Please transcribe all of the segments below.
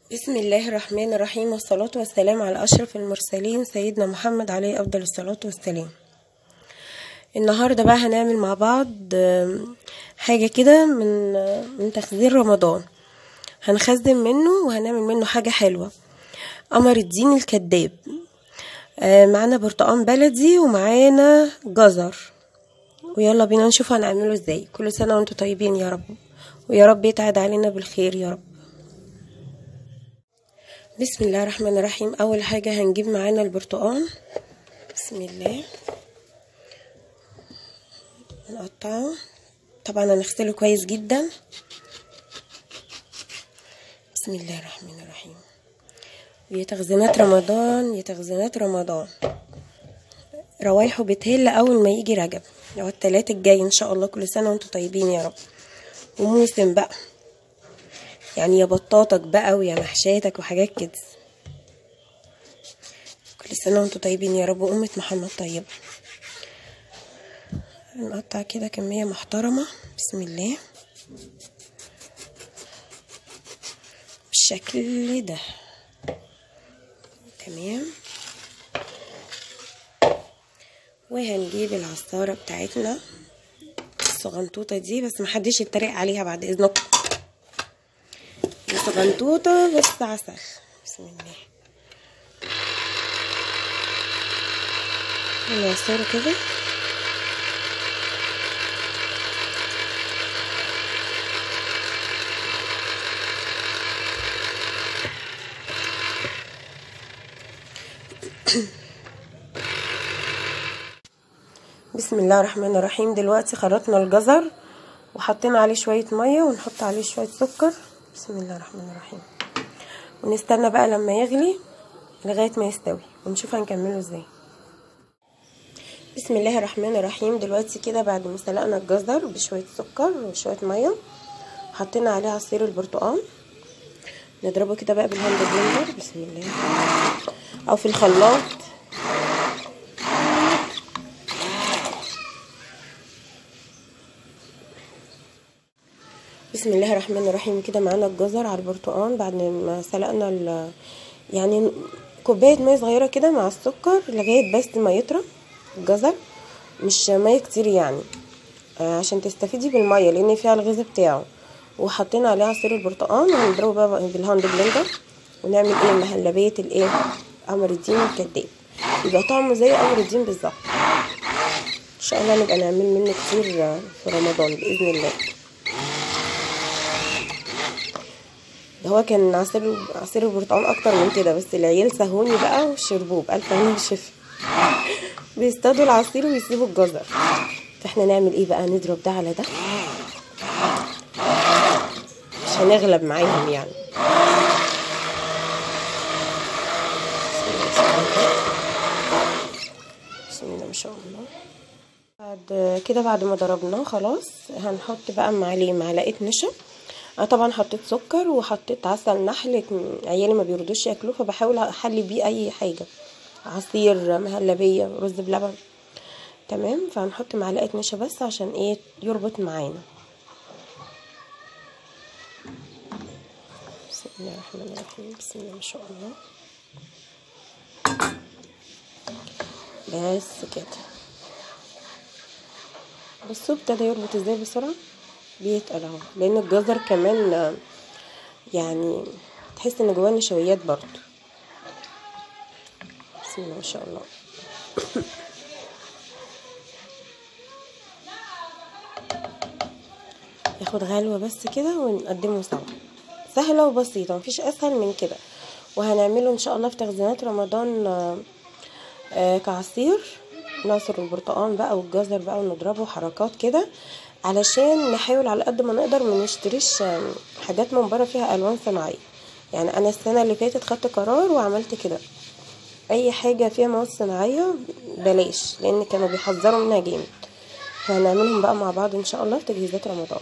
بسم الله الرحمن الرحيم والصلاة والسلام على أشرف المرسلين سيدنا محمد عليه أفضل الصلاة والسلام النهاردة بقى هنعمل مع بعض آم، حاجة كده من آه، من تخزين رمضان هنخزن منه وهنعمل منه حاجة حلوة قمر الدين الكذاب آه، معانا برتقان بلدي ومعانا جزر ويلا بينا نشوف هنعمله ازاي كل سنة وانتم طيبين يا رب ويا رب يتعاد علينا بالخير يا رب بسم الله الرحمن الرحيم اول حاجة هنجيب معانا البرتقان بسم الله نقطعه طبعا هنغسله كويس جدا بسم الله الرحمن الرحيم ويا تخزينات رمضان يا تخزينات رمضان روايحه بتهل اول ما يجي رجب لو التلات الجاي ان شاء الله كل سنه وانتم طيبين يا رب وموسم بقى يعني يا بطاطك بقى ويا محشاتك وحاجات كده كل سنه وانتم طيبين يا رب وامه محمد طيبه نقطع كده كميه محترمه بسم الله بالشكل ده تمام وهنجيب العصارة بتاعتنا الصغنطوطة دي بس محدش يتريق عليها بعد اذنكم صغنطوطة بس عسل بسم الله نعصره كده بسم الله الرحمن الرحيم دلوقتي خرطنا الجزر وحطينا عليه شوية مية ونحط عليه شوية سكر بسم الله الرحمن الرحيم ونستنى بقى لما يغلي لغاية ما يستوي ونشوف هنكمله ازاي بسم الله الرحمن الرحيم دلوقتي كده بعد ما سلقنا الجزر بشوية سكر وشوية مية حطينا عليه عصير البرتقال نضربه كده بقى بالهاند بلندر بسم الله او في الخلاط بسم الله الرحمن الرحيم كده معانا الجزر على البرتقال بعد ما سلقنا ال يعني كوبايه ميه صغيره كده مع السكر لغايه بس ما يطرى الجزر مش ميه كتير يعني آه عشان تستفيدي بالميه لان فيها الغذاء بتاعه وحطينا عليه عصير البرتقال وهنضربه بقى بالهاند بلندر ونعمل ايه مهلبيه الايه قمر الدين الكداب يبقى طعمه زي قمر الدين بالظبط ان شاء الله نبقى نعمل منه كتير في رمضان باذن الله ده هو كان عصير عصير البرتقال اكتر من كده بس العيال سهوني بقى وشربوه بألف هنا وشفا بيصطادوا العصير ويسيبوا الجزر فاحنا نعمل ايه بقى نضرب ده على ده مش هنغلب معاهم يعني بسم الله ما شاء الله بعد كده بعد ما ضربناه خلاص هنحط بقى عليه معلقه نشا انا طبعا حطيت سكر وحطيت عسل نحل عيالي ما بيرضوش ياكلوه فبحاول احلي بيه اي حاجه عصير مهلبيه رز بلبن تمام فهنحط معلقه نشا بس عشان ايه يربط معانا بسم الله الرحمن الرحيم بسم الله ما شاء الله بس كده بصوا ابتدى يربط ازاي بسرعه بيتقل اهو لان الجزر كمان يعني تحس ان جواه نشويات برضو بسم الله ما شاء الله ياخد غلوة بس كده ونقدمه سوا سهلة وبسيطة مفيش اسهل من كده وهنعمله ان شاء الله في تخزينات رمضان آه كعصير نعصر البرتقال بقى والجزر بقى ونضربه حركات كده علشان نحاول على قد ما نقدر ما نشتريش حاجات من بره فيها الوان صناعيه يعني انا السنه اللي فاتت خدت قرار وعملت كده اي حاجه فيها مواد صناعيه بلاش لان كانوا بيحذروا منها جامد فهنعملهم بقى مع بعض ان شاء الله في تجهيزات رمضان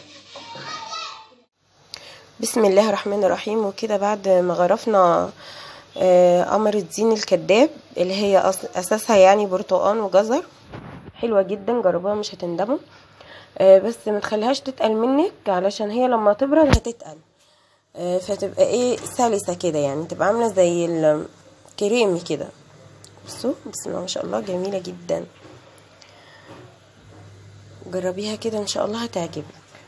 بسم الله الرحمن الرحيم وكده بعد ما غرفنا قمر الدين الكذاب اللي هي اساسها يعني برتقان وجزر حلوه جدا جربوها مش هتندموا بس ما تخليهاش تتقل منك علشان هي لما تبرد هتتقل آه، فتبقى ايه سلسة كده يعني تبقى عاملة زي الكريمي كده بصوا بسم الله ما شاء الله جميلة جدا جربيها كده ان شاء الله هتعجبك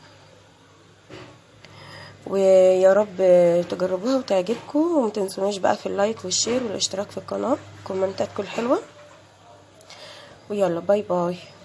ويا رب تجربوها وتعجبكم وما تنسوناش بقى في اللايك والشير والاشتراك في القناة كومنتاتكم الحلوة ويلا باي باي